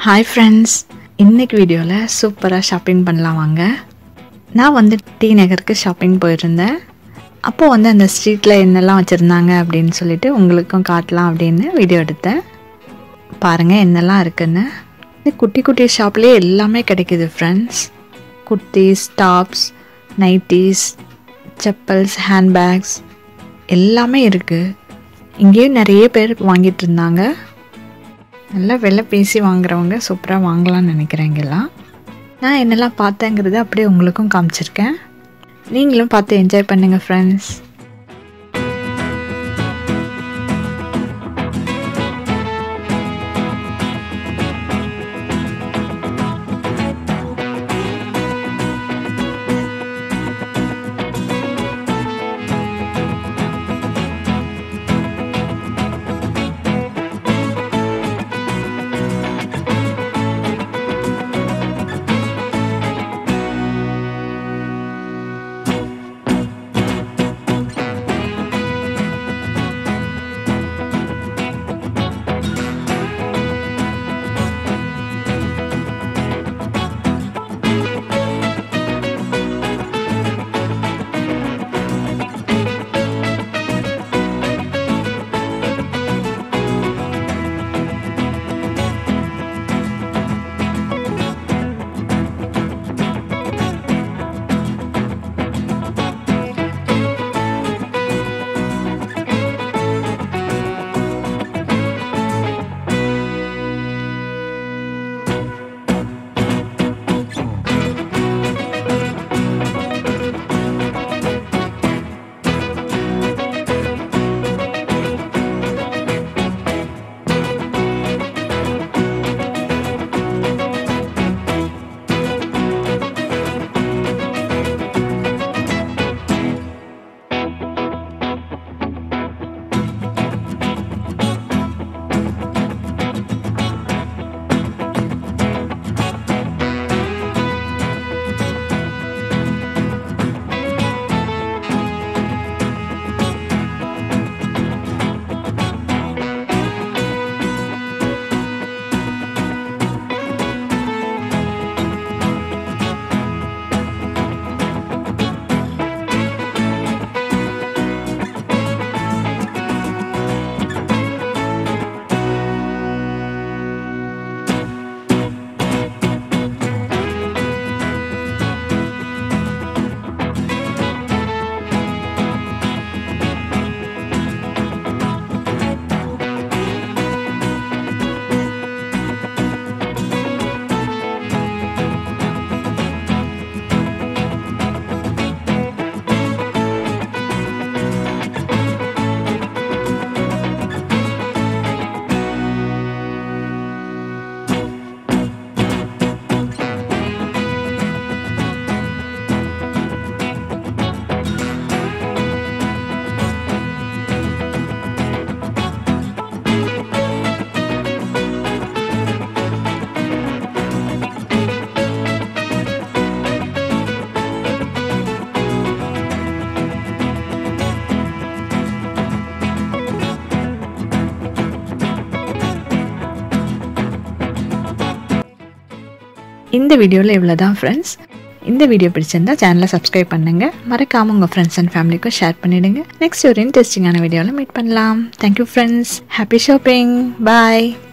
hi friends இன்னைக்கு வீடியோவில் சூப்பராக ஷாப்பிங் பண்ணலாம் வாங்க நான் வந்து டி நகருக்கு ஷாப்பிங் போயிருந்தேன் அப்போது வந்து அந்த ஸ்ட்ரீட்டில் என்னெல்லாம் வச்சுருந்தாங்க அப்படின்னு சொல்லிட்டு உங்களுக்கும் காட்டலாம் அப்படின்னு வீடியோ எடுத்தேன் பாருங்கள் என்னெல்லாம் இருக்குன்னு இந்த குட்டி குட்டி ஷாப்லேயே எல்லாமே கிடைக்குது friends kurtis tops nighties chappals handbags எல்லாமே இருக்குது இங்கேயும் நிறைய பேர் வாங்கிட்டு இருந்தாங்க நல்லா விலை பேசி வாங்குறவங்க சூப்பராக வாங்கலாம்னு நினைக்கிறேன் இங்கெல்லாம் நான் என்னெல்லாம் பார்த்தேங்கிறத அப்படியே உங்களுக்கும் காமிச்சிருக்கேன் நீங்களும் பார்த்து என்ஜாய் பண்ணுங்கள் ஃப்ரெண்ட்ஸ் இந்த வீடியோவில் இவ்வளோ தான் ஃப்ரெண்ட்ஸ் இந்த வீடியோ பிடிச்சிருந்தா சேனலை சப்ஸ்கிரைப் பண்ணுங்கள் மறக்காமல் உங்கள் ஃப்ரெண்ட்ஸ் அண்ட் ஃபேமிலிக்கும் ஷேர் பண்ணிவிடுங்க நெக்ஸ்ட் ஒரு இன்ட்ரெஸ்டிங்கான வீடியோவில் மீட் பண்ணலாம் தேங்க்யூ ஃப்ரெண்ட்ஸ் ஹாப்பி ஷாப்பிங் பாய்